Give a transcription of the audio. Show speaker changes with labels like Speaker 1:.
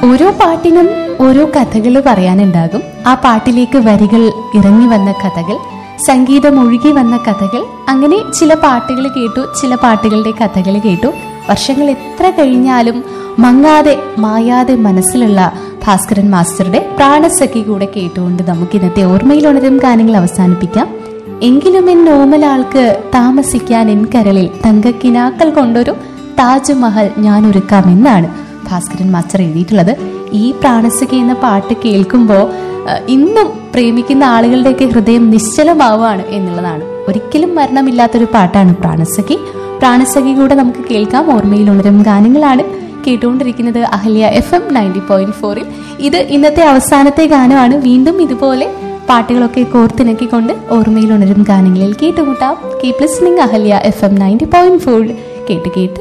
Speaker 1: ഓരോ പാട്ടിനും ഓരോ കഥകൾ പറയാനുണ്ടാകും ആ പാട്ടിലേക്ക് വരികൾ ഇറങ്ങി വന്ന കഥകൾ സംഗീതം ഒഴുകി വന്ന കഥകൾ അങ്ങനെ ചില പാട്ടുകൾ കേട്ടു ചില പാട്ടുകളുടെ കഥകൾ കേട്ടു വർഷങ്ങൾ എത്ര കഴിഞ്ഞാലും മങ്ങാതെ മായാതെ മനസ്സിലുള്ള ഭാസ്കരൻ മാസ്റ്ററുടെ പ്രാണസഖി കൂടെ കേട്ടുകൊണ്ട് നമുക്ക് ഇന്നത്തെ ഓർമ്മയിൽ ഉണരും ഗാനങ്ങൾ അവസാനിപ്പിക്കാം എങ്കിലും എൻ നോമലാൾക്ക് താമസിക്കാൻ എൻ കരളിൽ തങ്കക്കിനാക്കൾ കൊണ്ടൊരു താജ്മഹൽ ഞാൻ ഒരുക്കാമെന്നാണ് ഭാസ്കരൻ മാസ്റ്റർ എഴുതിയിട്ടുള്ളത് ഈ പ്രാണസഖി എന്ന പാട്ട് കേൾക്കുമ്പോൾ ഇന്നും പ്രേമിക്കുന്ന ആളുകളുടെയൊക്കെ ഹൃദയം നിശ്ചലമാവുകയാണ് എന്നുള്ളതാണ് ഒരിക്കലും മരണമില്ലാത്തൊരു പാട്ടാണ് പ്രാണസഖി പ്രാണസഖി കൂടെ നമുക്ക് കേൾക്കാം ഓർമ്മയിൽ ഉണരും ഗാനങ്ങളാണ് കേട്ടുകൊണ്ടിരിക്കുന്നത് Ahalya F M ninety point ഫോറിൽ ഇത് ഇന്നത്തെ അവസാനത്തെ ഗാനമാണ് വീണ്ടും ഇതുപോലെ പാട്ടുകളൊക്കെ കോർത്തിണക്കിക്കൊണ്ട് ഓർമ്മയിൽ ഉണരും ഗാനങ്ങളിൽ കേട്ടുമുട്ടാം keep listening Ahalya F M ninety point four കേട്ട് കേട്ട്